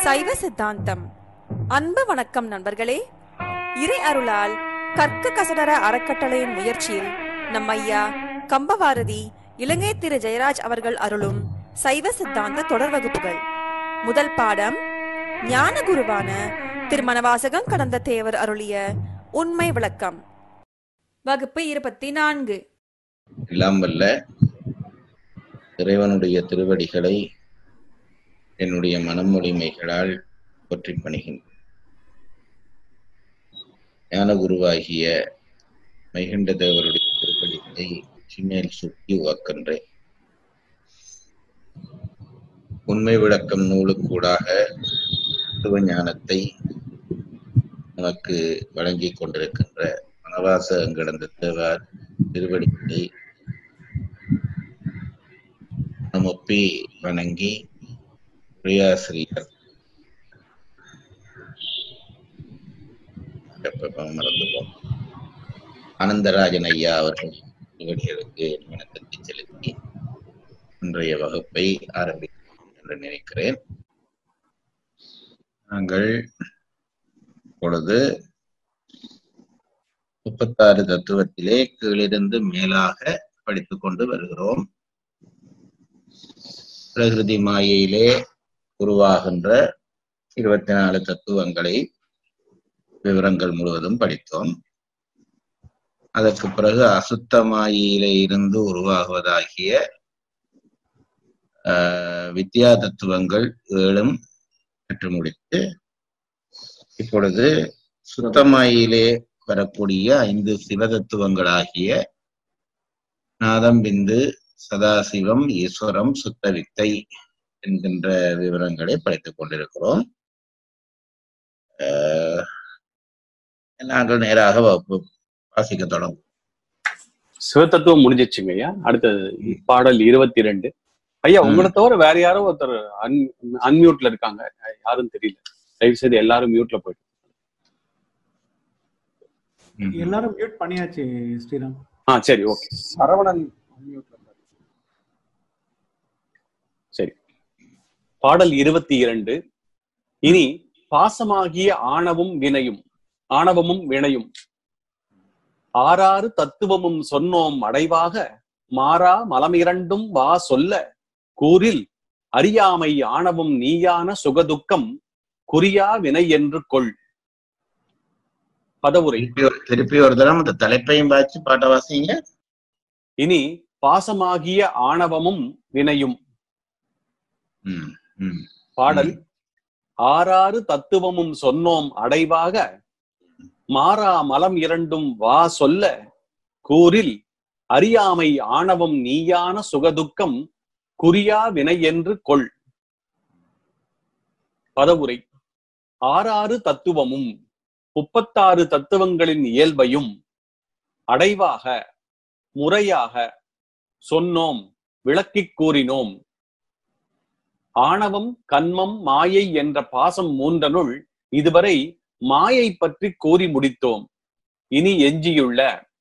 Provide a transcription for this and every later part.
சைவ சித்தாந்தம் அன்பு வணக்கம் நண்பர்களே இறை அருளால் கற்க கசடர அறக்கட்டளையின் முயற்சியில் நம் ஐயா கம்பவாரதி இலங்கை திரு ஜெயராஜ் அவர்கள் அருளும் சைவ சித்தாந்த தொடர் வகுப்புகள் முதல் பாடம் ஞான குருவான திருமணவாசகம் கடந்த தேவர் அருளிய உண்மை விளக்கம் வகுப்பு இருபத்தி நான்கு எல்லாம் வல்ல இறைவனுடைய திருவடிகளை என்னுடைய மனமொழிமைகளால் போற்றி பணிகின்றேன் ஞான குருவாகிய மைகண்ட தேவருடைய திருப்படிகளை சிமேல் சுற்றி உவக்கின்றேன் உண்மை விளக்கம் நூலுக்கூடாக தத்துவ ஞானத்தை நமக்கு வழங்கிக் கொண்டிருக்கின்ற வனவாசம் கடந்த தேவார் திருவடிகளை நமொப்பி வணங்கி உரையாசிரியர் எப்ப மறந்துவோம் ஆனந்தராஜன் ஐயா அவர்கள் திருவடிகளுக்கு வணக்கத்தை செலுத்தி இன்றைய வகுப்பை ஆரம்பிக்கிறோம் என்று நினைக்கிறேன் நாங்கள் இப்பொழுது முப்பத்தாறு தத்துவத்திலே கீழிருந்து மேலாக படித்துக் கொண்டு வருகிறோம் பிரகிருதி மாயையிலே உருவாகின்ற இருபத்தி நாலு தத்துவங்களை விவரங்கள் முழுவதும் படித்தோம் அதற்கு பிறகு அசுத்த மாயையிலே இருந்து உருவாகுவதாகிய ஆஹ், வித்யா தத்துவங்கள் ஏழும் கற்று முடித்து இப்பொழுது சுத்தமாயிலே வரக்கூடிய ஐந்து சிவதத்துவங்களாகிய நாதம் பிந்து சதாசிவம் ஈஸ்வரம் சுத்த வித்தை என்கின்ற விவரங்களை படித்துக் கொண்டிருக்கிறோம் ஆஹ், நாங்கள் நேராக வகுப்பு வாசிக்க தொடங்கும் சிவத்தத்துவம் முடிஞ்சிச்சுங்க ஐயா அடுத்தது பாடல் இருபத்தி ரெண்டு ஐயா ம். உங்களை தவிர வேற யாரோ ஒருத்தர் அன் அன்மியூட்ல இருக்காங்க யாரும் தெரியல தயவு செய்து எல்லாரும் மியூட்ல போயிட்டு எல்லாரும் மியூட் பண்ணியாச்சு ஸ்ரீராம் ஆ சரி ஓகே சரவணன் unmute ல இருக்காரு. சரி பாடல் இருபத்தி இரண்டு இனி பாசமாகிய ஆணவும் வினையும் ஆணவமும் வினையும் ஆறாறு தத்துவமும் சொன்னோம் அடைவாக மாறா மலமிரண்டும் வா சொல்ல கூறில் அறியாமை ஆணவும் நீயான சுகதுக்கம் குறியா வினை என்று கொள் பதவுரை திருப்பி ஒரு- திருப்பி ஒரு தரம் அந்த தலைப்பையும் பாய்ச்சி பாட்ட வாசிங்க இனி பாசமாகிய ஆணவமும் வினையும் ம், ம், பாடல் ஆறாறு தத்துவமும் சொன்னோம் அடைவாக மாறா மலம் இரண்டும் வா சொல்ல கூறில் அறியாமை ஆணவம் நீயான சுகதுக்கம் குறியா வினை என்று கொள் பதவுரை ஆறாறு தத்துவமும் முப்பத்தாறு தத்துவங்களின் இயல்பையும் அடைவாக முறையாக சொன்னோம் விளக்கிக் கூறினோம் ஆணவம் கன்மம் மாயை என்ற பாசம் மூன்றனுள் இதுவரை மாயை பற்றி கூறி முடித்தோம் இனி எஞ்சியுள்ள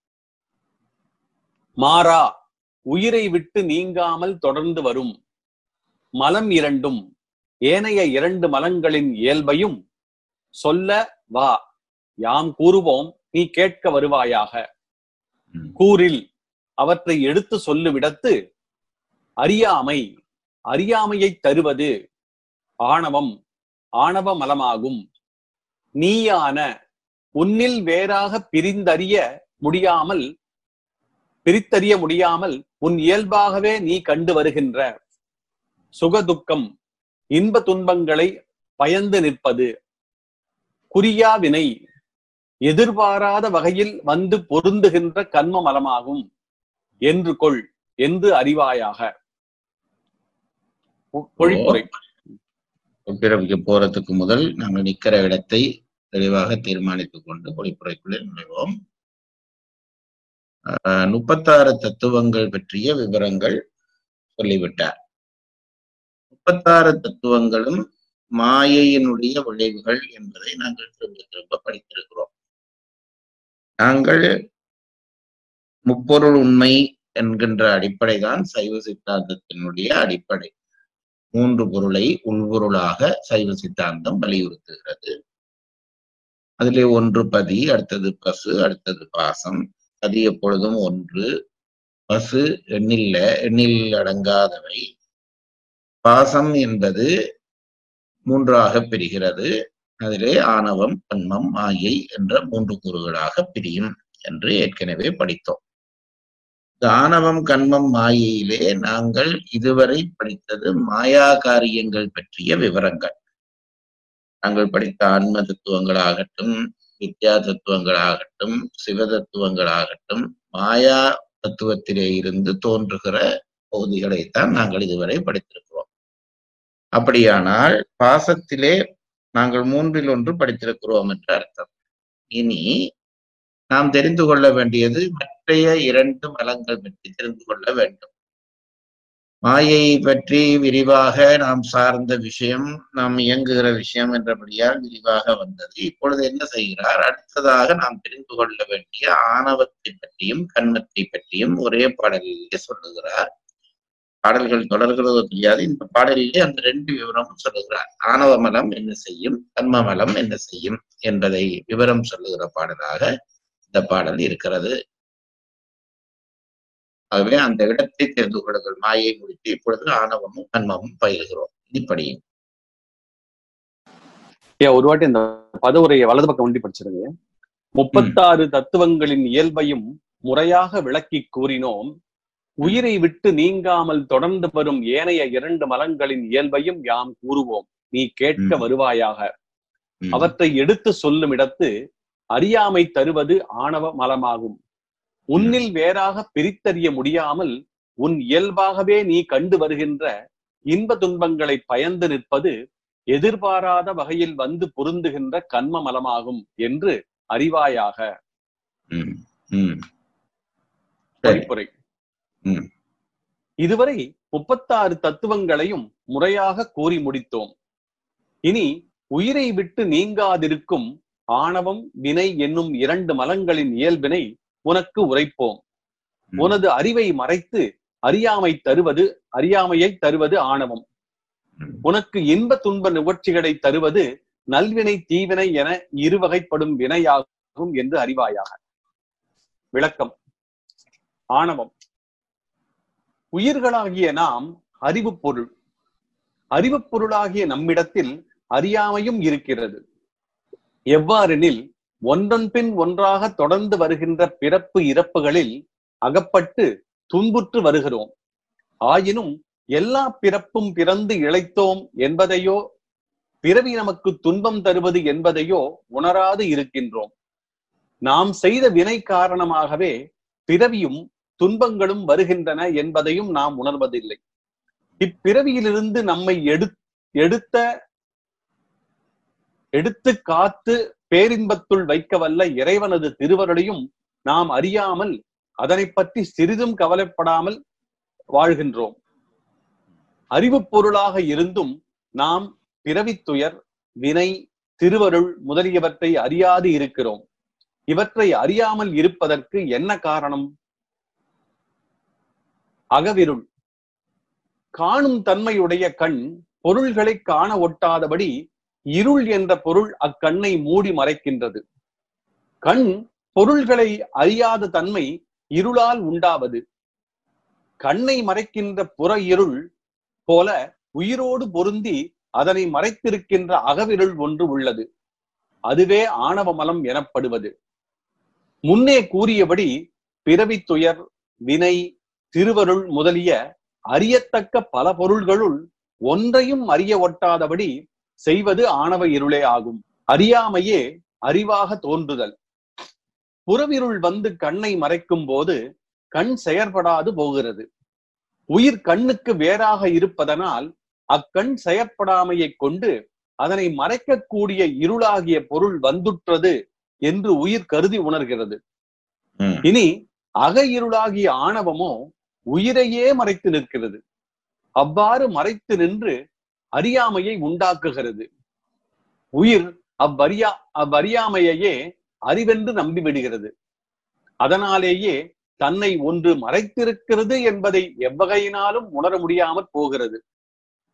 மாறா உயிரை விட்டு நீங்காமல் தொடர்ந்து வரும் மலம் இரண்டும் ஏனைய இரண்டு மலங்களின் இயல்பையும் சொல்ல வா யாம் கூறுவோம் நீ கேட்க வருவாயாக ம். கூறில் அவற்றை எடுத்து சொல்லுவிடத்து அறியாமை அறியாமையை தருவது ஆணவம் ஆணவ மலமாகும் நீயான உன்னில் வேறாக பிரிந்தறிய முடியாமல் பிரித்தறிய முடியாமல் உன் இயல்பாகவே நீ கண்டு வருகின்ற சுகதுக்கம் இன்ப துன்பங்களை பயந்து நிற்பது குறியா வினை எதிர்பாராத வகையில் வந்து பொருந்துகின்ற கர்ம மலமாகும் என்று கொள் என்று அறிவாயாக பொ- பொழிப்புரை பிறவிக்கு போறதுக்கு முதல் நாங்கள் நிக்கிற இடத்தை தெளிவாக தீர்மானித்துக் கொண்டு ஒளிப்புறைக்குள்ளே நுழைவோம் ஆஹ் முப்பத்தாறு தத்துவங்கள் பற்றிய விவரங்கள் சொல்லிவிட்டார் முப்பத்தாறு தத்துவங்களும் மாயையினுடைய விளைவுகள் என்பதை நாங்கள் திரும்ப திரும்ப படித்திருக்கிறோம் நாங்கள் முப்பொருள் உண்மை என்கின்ற அடிப்படைதான் சைவ சித்தாந்தத்தினுடைய அடிப்படை மூன்று பொருளை உள்பொருளாக சைவ சித்தாந்தம் வலியுறுத்துகிறது அதிலே ஒன்று பதி அடுத்தது பசு அடுத்தது பாசம் பதி எப்பொழுதும் ஒன்று பசு எண்ணில்ல எண்ணில் அடங்காதவை பாசம் என்பது மூன்றாக பிரிகிறது அதிலே ஆணவம் கண்மம் மாயை என்ற மூன்று கூறுகளாக பிரியும் என்று ஏற்கனவே படித்தோம் இந்த ஆணவம் கண்மம் மாயையிலே நாங்கள் இதுவரை படித்தது மாயா காரியங்கள் பற்றிய விவரங்கள் நாங்கள் படித்த ஆன்ம தத்துவங்களாகட்டும் வித்யா தத்துவங்களாகட்டும் சிவ தத்துவங்களாகட்டும் மாயா தத்துவத்திலே இருந்து தோன்றுகிற பகுதிகளைத்தான் நாங்கள் இதுவரை படித்திருக்கிறோம் அப்படியானால் பாசத்திலே நாங்கள் மூன்றில் ஒன்று படித்திருக்கிறோம் என்று அர்த்தம் இனி நாம் தெரிந்து கொள்ள வேண்டியது மற்றைய இரண்டு மலங்கள் பற்றி தெரிந்து கொள்ள வேண்டும் மாயை பற்றி விரிவாக நாம் சார்ந்த விஷயம் நாம் இயங்குகிற விஷயம் என்றபடியால் விரிவாக வந்தது இப்பொழுது என்ன செய்கிறார் அடுத்ததாக நாம் தெரிந்து கொள்ள வேண்டிய ஆணவத்தை பற்றியும் கண்மத்தை பற்றியும் ஒரே பாடலிலே சொல்லுகிறார் பாடல்கள் தொடர்கிறதோ தெரியாது இந்த பாடலிலே அந்த ரெண்டு விவரமும் சொல்லுகிறார் ஆணவ மலம் என்ன செய்யும் கண்ம மலம் என்ன செய்யும் என்பதை விவரம் சொல்லுகிற பாடலாக இந்த பாடல் இருக்கிறது ஆகவே அந்த இடத்தை தெரிந்து கொள்ளுங்கள் மாயை முடித்து இப்பொழுது ஆணவமும் கண்மமும் பயில்கிறோம் இப்படி ஏன் ஒரு வாட்டி இந்த பதவுரையை வலது பக்கம் ஒண்டி படிச்சிருங்க முப்பத்தாறு தத்துவங்களின் இயல்பையும் முறையாக விளக்கி கூறினோம் உயிரை விட்டு நீங்காமல் தொடர்ந்து வரும் ஏனைய இரண்டு மலங்களின் இயல்பையும் யாம் கூறுவோம் நீ கேட்க ம். வருவாயாக ம், அவற்றை எடுத்து சொல்லும் இடத்து அறியாமை தருவது ஆணவ மலமாகும் உன்னில் வேறாக பிரித்தறிய முடியாமல் உன் இயல்பாகவே நீ கண்டு வருகின்ற இன்ப துன்பங்களை பயந்து நிற்பது எதிர்பாராத வகையில் வந்து பொருந்துகின்ற கண்ம மலமாகும் என்று அறிவாயாக ம், ம். சரி மதிப்புரை ம். இதுவரை முப்பத்தாறு தத்துவங்களையும் முறையாக கூறி முடித்தோம் இனி உயிரை விட்டு நீங்காதிருக்கும் ஆணவம் வினை என்னும் இரண்டு மலங்களின் இயல்பினை உனக்கு உரைப்போம் ம். உனது அறிவை மறைத்து அறியாமை தருவது அறியாமையை தருவது ஆணவம் ம். உனக்கு இன்ப துன்ப நிகழ்ச்சிகளை தருவது நல்வினை தீவினை என இருவகைப்படும் வினையாகும் என்று அறிவாயாக விளக்கம் ஆணவம் உயிர்களாகிய நாம் அறிவு பொருள் அறிவு பொருளாகிய நம்மிடத்தில் அறியாமையும் இருக்கிறது எவ்வாறெனில் ஒன்றன் பின் ஒன்றாக தொடர்ந்து வருகின்ற பிறப்பு இறப்புகளில் அகப்பட்டு துன்புற்று வருகிறோம் ஆயினும் எல்லா பிறப்பும் பிறந்து இழைத்தோம் என்பதையோ பிறவி நமக்கு துன்பம் தருவது என்பதையோ உணராது இருக்கின்றோம் நாம் செய்த வினை காரணமாகவே பிறவியும் துன்பங்களும் வருகின்றன என்பதையும் நாம் உணர்வதில்லை இப்பிறவியிலிருந்து நம்மை எடு எடுத்த எடுத்து காத்து பேரின்பத்துள் வைக்க வல்ல இறைவனது திருவருளையும் நாம் அறியாமல் அதனை பற்றி சிறிதும் கவலைப்படாமல் வாழ்கின்றோம் அறிவு பொருளாக இருந்தும் நாம் பிறவித்துயர் வினை திருவருள் முதலியவற்றை அறியாது இருக்கிறோம் இவற்றை அறியாமல் இருப்பதற்கு என்ன காரணம் அகவிருள் காணும் தன்மையுடைய கண் பொருள்களை காண ஒட்டாதபடி இருள் என்ற பொருள் அக்கண்ணை மூடி மறைக்கின்றது கண் பொருள்களை அறியாத தன்மை இருளால் உண்டாவது கண்ணை மறைக்கின்ற புற இருள் போல உயிரோடு பொருந்தி அதனை மறைத்திருக்கின்ற அகவிருள் ஒன்று உள்ளது அதுவே ஆணவ மலம் எனப்படுவது முன்னே கூறியபடி பிறவித் துயர் வினை திருவருள் முதலிய அறியத்தக்க பல பொருள்களுள் ஒன்றையும் அறிய ஒட்டாதபடி செய்வது ஆணவ இருளே ஆகும் அறியாமையே அறிவாக தோன்றுதல் புறவிருள் வந்து கண்ணை மறைக்கும் போது கண் செயற்படாது போகிறது உயிர் கண்ணுக்கு வேறாக இருப்பதனால் அக்கண் செயற்படாமையை கொண்டு அதனை மறைக்கக்கூடிய இருளாகிய பொருள் வந்துற்றது என்று உயிர் கருதி உணர்கிறது ம். இனி அக இருளாகிய ஆணவமோ உயிரையே மறைத்து நிற்கிறது அவ்வாறு மறைத்து நின்று அறியாமையை உண்டாக்குகிறது உயிர் அவ்வறியா அவ்வறியாமையையே அறிவென்று நம்பி விடுகிறது அதனாலேயே தன்னை ஒன்று மறைத்திருக்கிறது என்பதை எவ்வகையினாலும் உணர முடியாமற் போகிறது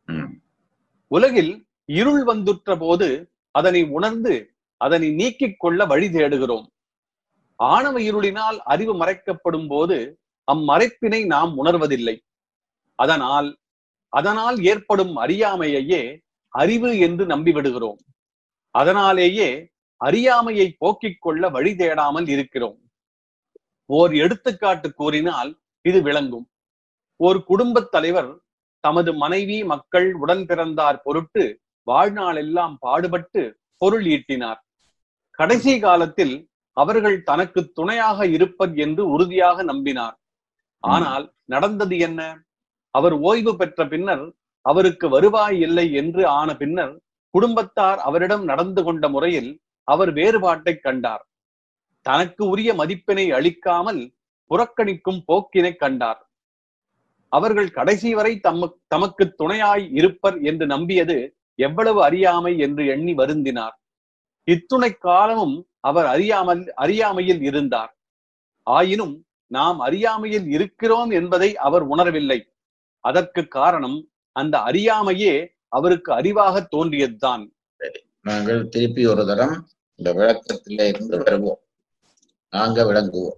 ம், உலகில் இருள் வந்துற்ற போது அதனை உணர்ந்து அதனை நீக்கிக் கொள்ள வழி தேடுகிறோம் ஆணவ இருளினால் அறிவு மறைக்கப்படும் போது அம்மறைப்பினை நாம் உணர்வதில்லை அதனால் அதனால் ஏற்படும் அறியாமையையே அறிவு என்று நம்பிவிடுகிறோம் அதனாலேயே அறியாமையை போக்கிக் கொள்ள வழி தேடாமல் இருக்கிறோம் ஓர் எடுத்துக்காட்டு கூறினால் இது விளங்கும் ஒரு குடும்பத் தலைவர் தமது மனைவி மக்கள் உடன் பிறந்தார் பொருட்டு வாழ்நாளெல்லாம் பாடுபட்டு பொருள் ஈட்டினார் கடைசி காலத்தில் அவர்கள் தனக்கு துணையாக இருப்பர் என்று உறுதியாக நம்பினார் ஆனால் நடந்தது என்ன அவர் ஓய்வு பெற்ற பின்னர் அவருக்கு வருவாய் இல்லை என்று ஆன பின்னர் குடும்பத்தார் அவரிடம் நடந்து கொண்ட முறையில் அவர் வேறுபாட்டை கண்டார் தனக்கு உரிய மதிப்பினை அளிக்காமல் புறக்கணிக்கும் போக்கினை கண்டார் அவர்கள் கடைசி வரை தம்ம தமக்கு துணையாய் இருப்பர் என்று நம்பியது எவ்வளவு அறியாமை என்று எண்ணி வருந்தினார் இத்துணை காலமும் அவர் அறியாமல் அறியாமையில் இருந்தார் ஆயினும் நாம் அறியாமையில் இருக்கிறோம் என்பதை அவர் உணரவில்லை அதற்கு காரணம் அந்த அறியாமையே அவருக்கு அறிவாக தோன்றியதுதான் நாங்கள் திருப்பி ஒரு தரம் இந்த விளக்கத்தில இருந்து வருவோம் நாங்க விளங்குவோம்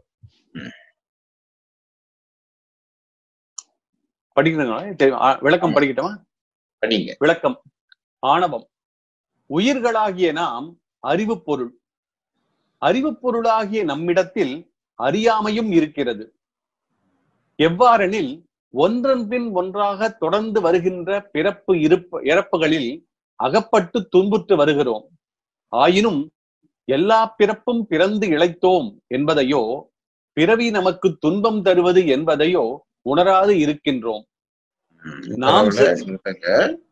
படிக்கிறீங்களா சரி, ஆ, விளக்கம் ஆமா. படிக்கட்டுமா படிங்க விளக்கம் ஆணவம் உயிர்களாகிய நாம் அறிவு பொருள் அறிவு பொருளாகிய நம்மிடத்தில் அறியாமையும் இருக்கிறது எவ்வாறெனில் ஒன்றன் பின் ஒன்றாக தொடர்ந்து வருகின்ற பிறப்பு இருப்பு இறப்புகளில் அகப்பட்டு துன்புற்று வருகிறோம் ஆயினும் எல்லா பிறப்பும் பிறந்து இழைத்தோம் என்பதையோ பிறவி நமக்கு துன்பம் தருவது என்பதையோ உணராது இருக்கின்றோம் ம், நாம் பரவாயில்ல, இருப்பங்க.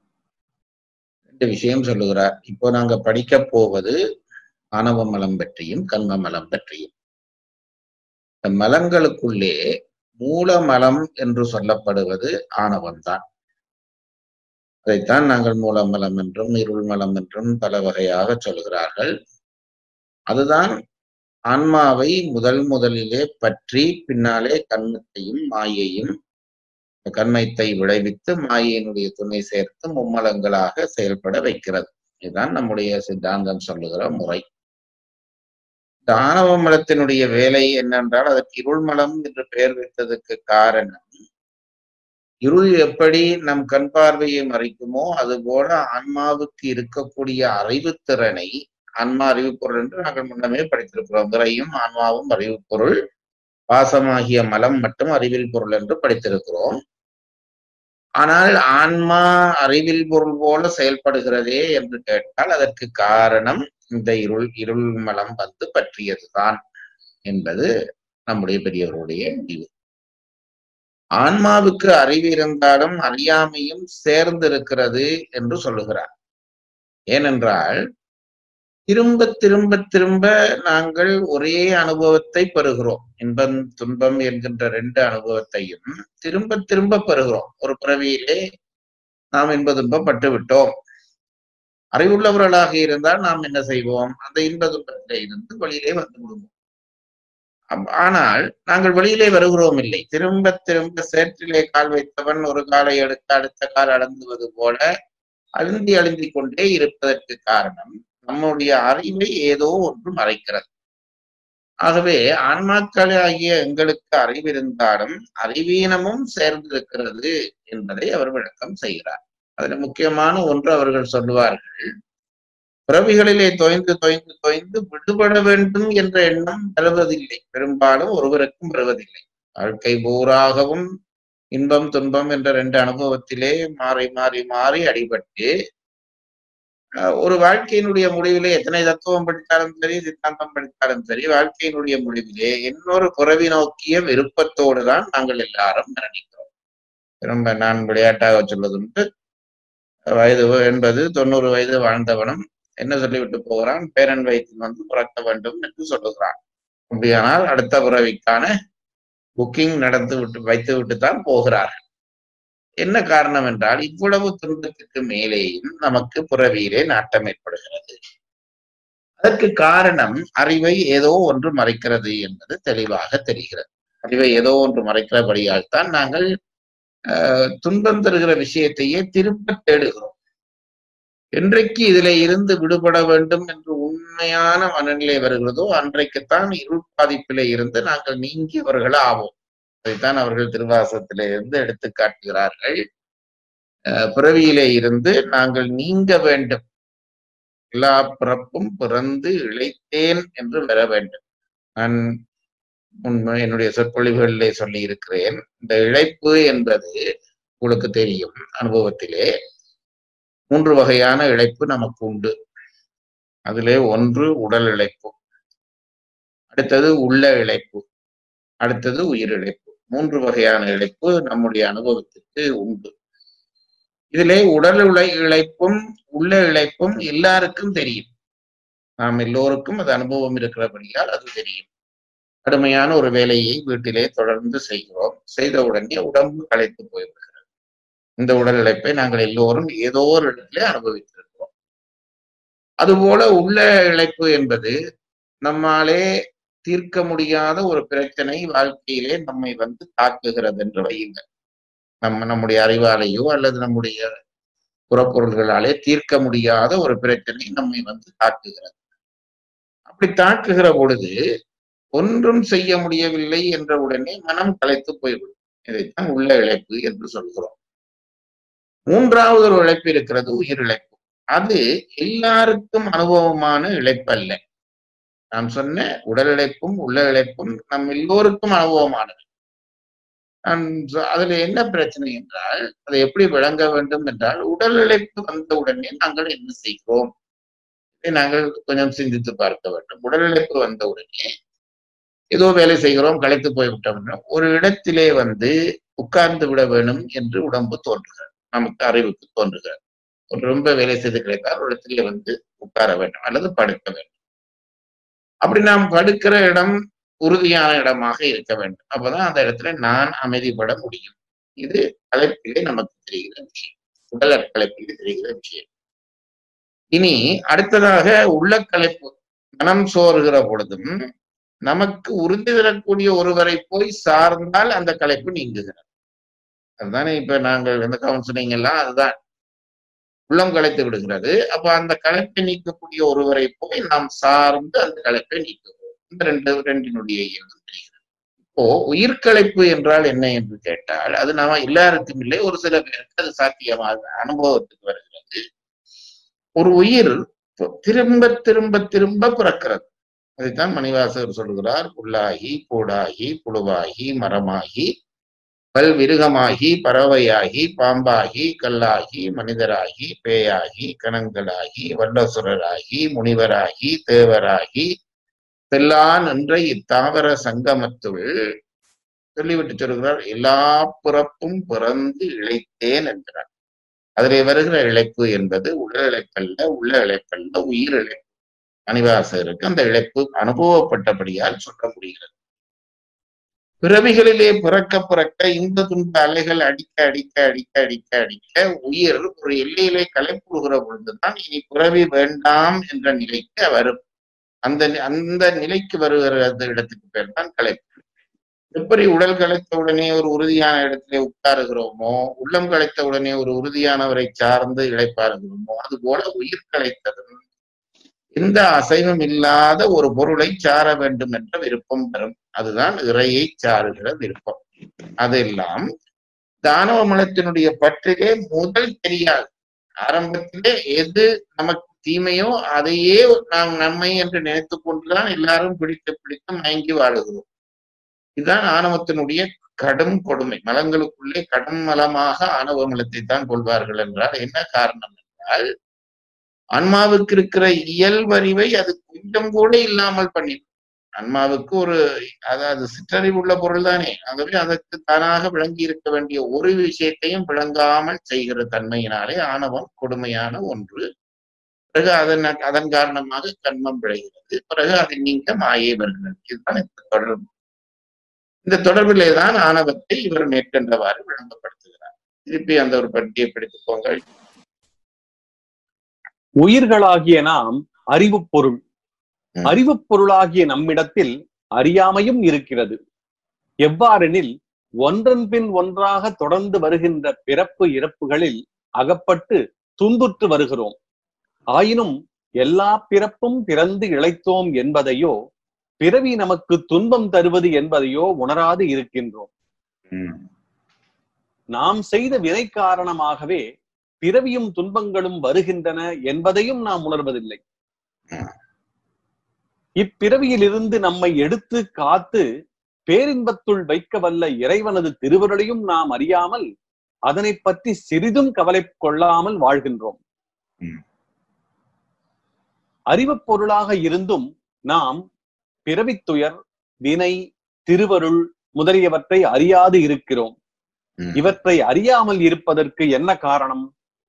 ரெண்டு விஷயம் சொல்லுகிறார் இப்போ நாங்க படிக்க போவது ஆணவ மலம் பற்றியும் கண்ம மலம் பற்றியும் இந்த மலங்களுக்குள்ளே மூல மலம் என்று சொல்லப்படுவது ஆணவம்தான் அதைத்தான் நாங்கள் மூலமலம் என்றும் இருள் மலம் என்றும் பல வகையாக சொல்கிறார்கள் அதுதான் ஆன்மாவை முதல் முதலிலே பற்றி பின்னாலே கண்மத்தையும் மாயையும் கண்மத்தை விளைவித்து மாயையினுடைய துணை சேர்த்து மும்மலங்களாக செயல்பட வைக்கிறது இதுதான் நம்முடைய சித்தாந்தம் சொல்லுகிற முறை இந்த ஆணவ மலத்தினுடைய வேலை என்னென்றால் அதற்கு இருள் மலம் என்று பெயர் வைத்ததுக்கு காரணம் இருள் எப்படி நம் கண் பார்வையை மறைக்குமோ அதுபோல ஆன்மாவுக்கு இருக்கக்கூடிய அறிவுத்திறனை ஆன்மா அறிவு பொருள் என்று நாங்கள் முன்னமே படித்திருக்கிறோம் விரையும் ஆன்மாவும் அறிவு பொருள் பாசமாகிய மலம் மட்டும் அறிவில் பொருள் என்று படித்திருக்கிறோம் ஆனால் ஆன்மா அறிவில் பொருள் போல செயல்படுகிறதே என்று கேட்டால் அதற்கு காரணம் இந்த இருள் இருள் மலம் வந்து பற்றியதுதான் என்பது நம்முடைய பெரியவர்களுடைய முடிவு ஆன்மாவுக்கு அறிவு இருந்தாலும் அறியாமையும் சேர்ந்திருக்கிறது என்று சொல்லுகிறார் ஏனென்றால் திரும்ப திரும்ப திரும்ப நாங்கள் ஒரே அனுபவத்தை பெறுகிறோம் இன்பம் துன்பம் என்கின்ற ரெண்டு அனுபவத்தையும் திரும்ப திரும்ப பெறுகிறோம் ஒரு பிறவியிலே நாம் இன்ப துன்பம் பட்டு விட்டோம் அறிவுள்ளவர்களாக இருந்தால் நாம் என்ன செய்வோம் அந்த இன்ப துன்பத்திலே இருந்து வெளியிலே வந்து விடுவோம் அப்- ஆனால் நாங்கள் வெளியிலே வருகிறோம் இல்லை திரும்ப திரும்ப சேற்றிலே கால் வைத்தவன் ஒரு காலை எடுக்க அடுத்த கால் அடங்குவது போல அழுந்தி அழுந்தி கொண்டே இருப்பதற்கு காரணம் நம்முடைய அறிவை ஏதோ ஒன்று மறைக்கிறது ஆகவே ஆன்மாக்களாகிய எங்களுக்கு அறிவிருந்தாலும் அறிவீனமும் சேர்ந்திருக்கிறது என்பதை அவர் விளக்கம் செய்கிறார் அதுல முக்கியமான ஒன்று அவர்கள் சொல்லுவார்கள் பிறவிகளிலே தொய்ந்து தொய்ந்து தொய்ந்து விடுபட வேண்டும் என்ற எண்ணம் வருவதில்லை பெரும்பாலும் ஒருவருக்கும் வருவதில்லை வாழ்க்கை பூராகவும் இன்பம் துன்பம் என்ற ரெண்டு அனுபவத்திலே மாறி மாறி மாறி அடிபட்டு அஹ், ஒரு வாழ்க்கையினுடைய முடிவிலே எத்தனை தத்துவம் படித்தாலும் சரி சித்தாந்தம் படித்தாலும் சரி வாழ்க்கையினுடைய முடிவிலே இன்னொரு புறவி நோக்கிய விருப்பத்தோடு தான் நாங்கள் எல்லாரும் மரணிக்கிறோம் திரும்ப நான் விளையாட்டாக சொல்வதுண்டு வயது என்பது தொண்ணூறு வயது வாழ்ந்தவனும் என்ன சொல்லிவிட்டு போகிறான் பேரன் வயிற்றில் வந்து பிறக்க வேண்டும் என்று சொல்லுகிறான் அப்படியானால் அடுத்த பிறவிக்கான புக்கிங் நடந்து விட்டு வைத்து விட்டு தான் போகிறார்கள் என்ன காரணம் என்றால் இவ்வளவு துன்பத்துக்கு மேலேயும் நமக்கு புறவியிலே நாட்டம் ஏற்படுகிறது அதற்கு காரணம் அறிவை ஏதோ ஒன்று மறைக்கிறது என்பது தெளிவாக தெரிகிறது அறிவை ஏதோ ஒன்று மறைக்கிறபடியால் தான் நாங்கள் ஆஹ், துன்பம் தருகிற விஷயத்தையே திரும்ப தேடுகிறோம் என்றைக்கு இதிலே இருந்து விடுபட வேண்டும் என்று உண்மையான மனநிலை வருகிறதோ அன்றைக்குத்தான் இருள் பாதிப்பிலே இருந்து நாங்கள் நீங்கியவர்கள் ஆவோம் அதைத்தான் அவர்கள் திருவாசகத்திலே இருந்து எடுத்து காட்டுகிறார்கள் அஹ், பிறவியிலே இருந்து நாங்கள் நீங்க வேண்டும் எல்லா பிறப்பும் பிறந்து இழைத்தேன் என்று வர வேண்டும் நான் முன்பு என்னுடைய சொற்பொழிவுகளிலே சொல்லி இருக்கிறேன் இந்த இழைப்பு என்பது உங்களுக்கு தெரியும் அனுபவத்திலே மூன்று வகையான இழைப்பு நமக்கு உண்டு அதிலே ஒன்று உடல் இழைப்பு அடுத்தது உள்ள இழைப்பு அடுத்தது உயிர் இழைப்பு மூன்று வகையான இழைப்பு நம்முடைய அனுபவத்திற்கு உண்டு இதிலே உடல் உழை இழைப்பும் உள்ள இழைப்பும் எல்லாருக்கும் தெரியும் நாம் எல்லோருக்கும் அது அனுபவம் இருக்கிறபடியால் அது தெரியும் கடுமையான ஒரு வேலையை வீட்டிலே தொடர்ந்து செய்கிறோம் செய்த உடனே உடம்பு களைத்து போய்விடுகிறது இந்த உடல் இழைப்பை நாங்கள் எல்லோரும் ஏதோ ஒரு இடத்திலே அனுபவித்திருக்கிறோம் அதுபோல உள்ள இழைப்பு என்பது நம்மாலே தீர்க்க முடியாத ஒரு பிரச்சனை வாழ்க்கையிலே நம்மை வந்து தாக்குகிறது என்று வையுங்கள் நம்ம நம்முடைய அறிவாலேயோ அல்லது நம்முடைய புறப்பொருள்களாலே தீர்க்க முடியாத ஒரு பிரச்சனை நம்மை வந்து தாக்குகிறது அப்படி தாக்குகிற பொழுது ஒன்றும் செய்ய முடியவில்லை என்ற உடனே மனம் களைத்து போய்விடும் இதைத்தான் உள்ள இழைப்பு என்று சொல்கிறோம் மூன்றாவது ஒரு இழைப்பு இருக்கிறது உயிர் இழைப்பு அது எல்லாருக்கும் அனுபவமான இழைப்பு அல்ல நான் சொன்ன உடல் இழைப்பும் உள்ள இழைப்பும் நம் எல்லோருக்கும் அனுபவமானது நான் சொ- அதுல என்ன பிரச்சனை என்றால் அதை எப்படி விளங்க வேண்டும் என்றால் உடல் இழைப்பு வந்த உடனே நாங்கள் என்ன செய்கிறோம் இதை நாங்கள் கொஞ்சம் சிந்தித்து பார்க்க வேண்டும் உடல் இழைப்பு வந்த உடனே ஏதோ வேலை செய்கிறோம் களைத்து போய்விட்டோம் என்றால் ஒரு இடத்திலே வந்து உட்கார்ந்து விட வேணும் என்று உடம்பு தோன்றுகிறது நமக்கு அறிவுக்கு தோன்றுகிறது ஒரு ரொம்ப வேலை செய்து கிடைத்தால் ஒரு இடத்திலே வந்து உட்கார வேண்டும் அல்லது படுக்க வேண்டும் அப்படி நாம் படுக்கிற இடம் உறுதியான இடமாக இருக்க வேண்டும் அப்பதான் அந்த இடத்துல நான் அமைதிப்பட முடியும் இது கலைப்பிலே நமக்கு தெரிகிற விஷயம் உடல் கலைப்பிலே தெரிகிற விஷயம் இனி அடுத்ததாக உள்ள கலைப்பு மனம் சோறுகிற பொழுதும் நமக்கு உறுதி தரக்கூடிய ஒருவரை போய் சார்ந்தால் அந்த கலைப்பு நீங்குகிறது அதுதானே இப்ப நாங்கள் இந்த கவுன்சிலிங் எல்லாம் அதுதான் உள்ளம் கலைத்து விடுகிறது அப்ப அந்த கலைப்பை நீக்கக்கூடிய ஒருவரை போய் நாம் சார்ந்து அந்த கலைப்பை நீக்குவோம் இந்த ரெண்டு ரெண்டினுடைய இயல்பும் தெரிகிறது இப்போ உயிர்கலைப்பு என்றால் என்ன என்று கேட்டால் அது நாம எல்லாருக்கும் இல்லை ஒரு சில பேருக்கு அது சாத்தியமாக அனுபவத்துக்கு வருகிறது ஒரு உயிர் திரும்ப திரும்ப திரும்ப பிறக்கிறது அதைத்தான் மணிவாசகர் சொல்கிறார் புல்லாகி பூடாகி புழுவாகி மரமாகி பல்விருகமாகி பறவையாகி பாம்பாகி கல்லாகி மனிதராகி பேயாகி கணங்களாகி வல்லசுரராகி முனிவராகி தேவராகி செல்லான் என்ற இத்தாவர சங்கமத்துள் சொல்லிவிட்டு சொல்கிறார் எல்லா பிறப்பும் பிறந்து இழைத்தேன் என்கிறார் அதிலே வருகிற இழைப்பு என்பது உடல் இழைப்பல்ல உள்ள இழைப்பல்ல உயிர் இழைப்பு மணிவாசகருக்கு அந்த இழைப்பு அனுபவப்பட்டபடியால் சொல்ல முடிகிறது பிறவிகளிலே பிறக்க பிறக்க இந்த துன்ப அலைகள் அடிக்க அடிக்க அடிக்க அடிக்க அடிக்க உயிர் ஒரு எல்லையிலே கலைப்புறுகிற பொழுதுதான் இனி பிறவி வேண்டாம் என்ற நிலைக்கு வரும் அந்த அந்த நிலைக்கு வருகிற அந்த இடத்துக்கு பேர் தான் கலைப்பு எப்படி உடல் கலைத்த உடனே ஒரு உறுதியான இடத்திலே உட்காருகிறோமோ உள்ளம் கலைத்த உடனே ஒரு உறுதியானவரை சார்ந்து இழைப்பாருகிறோமோ அது போல உயிர் கலைத்ததும் எந்த அசைவம் இல்லாத ஒரு பொருளை சார வேண்டும் என்ற விருப்பம் வரும் அதுதான் இறையை சாருகிற விருப்பம் அதெல்லாம் தானவ மலத்தினுடைய பற்றிலே முதல் தெரியாது ஆரம்பத்திலே எது நமக்கு தீமையோ அதையே நாம் நன்மை என்று நினைத்து கொண்டுதான் எல்லாரும் பிடித்து பிடித்து மயங்கி வாழுகிறோம் இதுதான் ஆணவத்தினுடைய கடும் கொடுமை மலங்களுக்குள்ளே கடும் மலமாக ஆணவ மலத்தை தான் கொள்வார்கள் என்றால் என்ன காரணம் என்றால் ஆன்மாவுக்கு இருக்கிற இயல்பறிவை அது கொஞ்சம் கூட இல்லாமல் பண்ணி ஆன்மாவுக்கு ஒரு அதாவது சிற்றறிவு உள்ள பொருள் தானே ஆகவே அதற்கு தானாக விளங்கி இருக்க வேண்டிய ஒரு விஷயத்தையும் விளங்காமல் செய்கிற தன்மையினாலே ஆணவம் கொடுமையான ஒன்று பிறகு அதன் அதன் காரணமாக கண்மம் விளைகிறது பிறகு அதை நீங்க மாயை வருகிறது இதுதான் இந்த தொடர்பு இந்த தொடர்பிலே தான் ஆணவத்தை இவர் மேற்கண்டவாறு விளங்கப்படுத்துகிறார் திருப்பி அந்த ஒரு பட்டியை பிடித்துக்கோங்கள் உயிர்களாகிய நாம் அறிவு பொருள் ம். அறிவு பொருளாகிய நம்மிடத்தில் அறியாமையும் இருக்கிறது எவ்வாறெனில் ஒன்றன் பின் ஒன்றாக தொடர்ந்து வருகின்ற பிறப்பு இறப்புகளில் அகப்பட்டு துன்புற்று வருகிறோம் ஆயினும் எல்லா பிறப்பும் பிறந்து இழைத்தோம் என்பதையோ பிறவி நமக்கு துன்பம் தருவது என்பதையோ உணராது இருக்கின்றோம் ம், நாம் செய்த வினை காரணமாகவே பிறவியும் துன்பங்களும் வருகின்றன என்பதையும் நாம் உணர்வதில்லை ம். இப்பிறவியிலிருந்து நம்மை எடுத்து காத்து பேரின்பத்துள் வைக்க வல்ல இறைவனது திருவருளையும் நாம் அறியாமல் அதனை பற்றி சிறிதும் கவலை கொள்ளாமல் வாழ்கின்றோம் ம். அறிவுப் பொருளாக இருந்தும் நாம் பிறவித்துயர் வினை திருவருள் முதலியவற்றை அறியாது இருக்கிறோம் ம். இவற்றை அறியாமல் இருப்பதற்கு என்ன காரணம்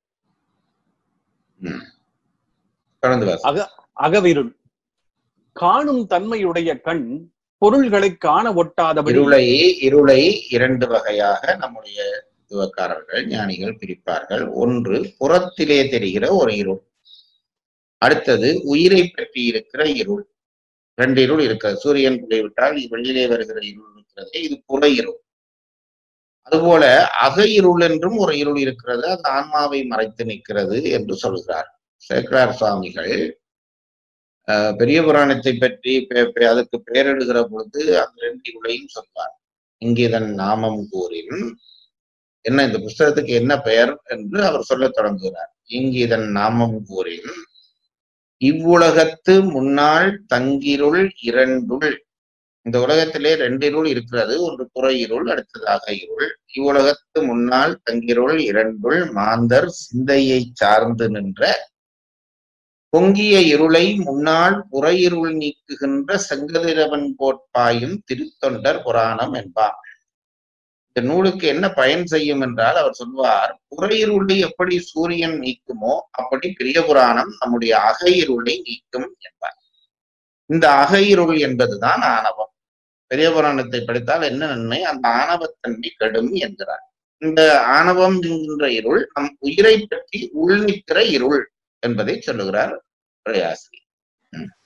தொடர்ந்து வாசி. அகவிருள் காணும் தன்மையுடைய கண் பொருள்களை காண ஒட்டாதபடி இருளை இருளை இரண்டு வகையாக நம்முடைய துவக்காரர்கள் ஞானிகள் பிரிப்பார்கள் ஒன்று புறத்திலே தெரிகிற ஒரு இருள் அடுத்தது உயிரை பற்றி இருக்கிற இருள் ரெண்டு இருள் இருக்கிறது சூரியன் போய்விட்டால் வெளியிலே வருகிற இருள் இருக்கிறது இது புற இருள் அதுபோல அக இருள் என்றும் ஒரு இருள் இருக்கிறது அது ஆன்மாவை மறைத்து நிற்கிறது என்று சொல்கிறார் சேக்கரார் சுவாமிகள் அஹ், பெரிய புராணத்தை பற்றி பெ- பெ- அதுக்கு பெயரிடுகிற பொழுது அந்த ரெண்டு இருளையும் சொல்வார் இங்கிதன் நாமம் கூறின் என்ன இந்த புஸ்தகத்துக்கு என்ன பெயர் என்று அவர் சொல்லத் தொடங்குகிறார் இங்கிதன் நாமம் கூறின் இவ்வுலகத்து முன்னாள் தங்கிருள் இரண்டுள் இந்த உலகத்திலே ரெண்டு இருள் இருக்கிறது ஒன்று புற இருள் அடுத்ததாக இருள் இவ்வுலகத்து முன்னால் தங்கிருள் இரண்டுள் மாந்தர் சிந்தையை சார்ந்து நின்ற பொங்கிய இருளை முன்னாள் புற இருள் நீக்குகின்ற செங்கதிரவன் கோட்பாயும் திருத்தொண்டர் புராணம் என்பார் இந்த நூலுக்கு என்ன பயன் செய்யும் என்றால் அவர் சொல்வார் புற இருளை எப்படி சூரியன் நீக்குமோ அப்படி பெரிய புராணம் நம்முடைய அக இருளை நீக்கும் என்பார் இந்த அக இருள் என்பதுதான் ஆணவம் பெரிய புராணத்தை படித்தால் என்ன நன்மை அந்த ஆணவத்தன்மை கெடும் என்கிறார் இந்த ஆணவம் என்கின்ற இருள் நம் உயிரை பற்றி உள்நிற்கிற இருள் என்பதை சொல்லுகிறார் உரையாசிரியர்